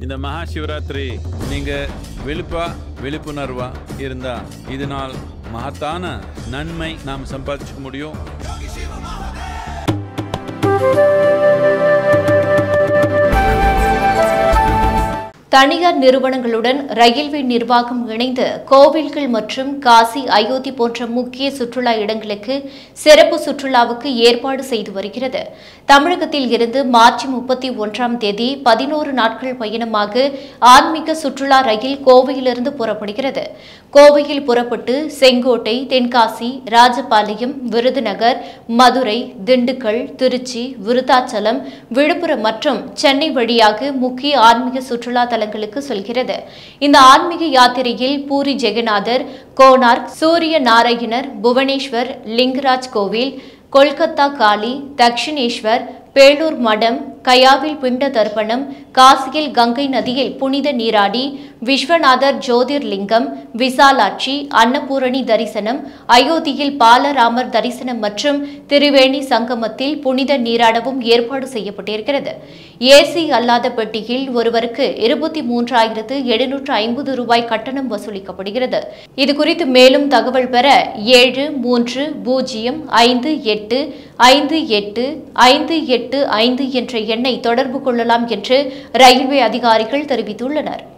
இந்த மகா சிவராத்திரி நீங்க விழுப்பா விழிப்புணர்வா இருந்தா இதனால் மகத்தான நன்மை நாம் சம்பாதிச்சுக்க முடியும் தனியார் நிறுவனங்களுடன் ரயில்வே நிர்வாகம் இணைந்து கோவில்கள் மற்றும் காசி அயோத்தி போன்ற முக்கிய சுற்றுலா இடங்களுக்கு சிறப்பு சுற்றுலாவுக்கு ஏற்பாடு செய்து வருகிறது தமிழகத்தில் இருந்து மார்ச் முப்பத்தி ஒன்றாம் தேதி பதினோரு நாட்கள் பயணமாக ஆன்மீக சுற்றுலா ரயில் கோவையிலிருந்து புறப்படுகிறது கோவையில் புறப்பட்டு செங்கோட்டை தென்காசி ராஜபாளையம் விருதுநகர் மதுரை திண்டுக்கல் திருச்சி விருத்தாச்சலம் விழுப்புரம் மற்றும் சென்னை வழியாக முக்கிய ஆன்மீக சுற்றுலா தலங்களுக்கு செல்கிறது இந்த ஆன்மீக யாத்திரையில் பூரி ஜெகநாதர் கோனார்க் சூரிய நாராயணர் புவனேஸ்வர் லிங்கராஜ் கோவில் கொல்கத்தா காளி தக்ஷிணேஸ்வர் பேளூர் மடம் கயாவில் பிண்ட தர்ப்பணம் காசியில் கங்கை நதியில் புனித நீராடி விஸ்வநாதர் ஜோதிர்லிங்கம் விசாலாட்சி அன்னபூரணி தரிசனம் அயோத்தியில் பாலராமர் தரிசனம் மற்றும் திருவேணி சங்கமத்தில் புனித நீராடவும் ஏற்பாடு செய்யப்பட்டிருக்கிறது ஏசி அல்லாத பெட்டியில் ஒருவருக்கு இருபத்தி மூன்றாயிரத்து எழுநூற்று ஐம்பது ரூபாய் கட்டணம் வசூலிக்கப்படுகிறது இது குறித்து மேலும் தகவல் பெற ஏழு மூன்று பூஜ்ஜியம் ஐந்து எட்டு ஐந்து எட்டு ஐந்து எட்டு ஐந்து என்ற எண்ணை தொடர்பு கொள்ளலாம் என்று ரயில்வே அதிகாரிகள் தெரிவித்துள்ளனர்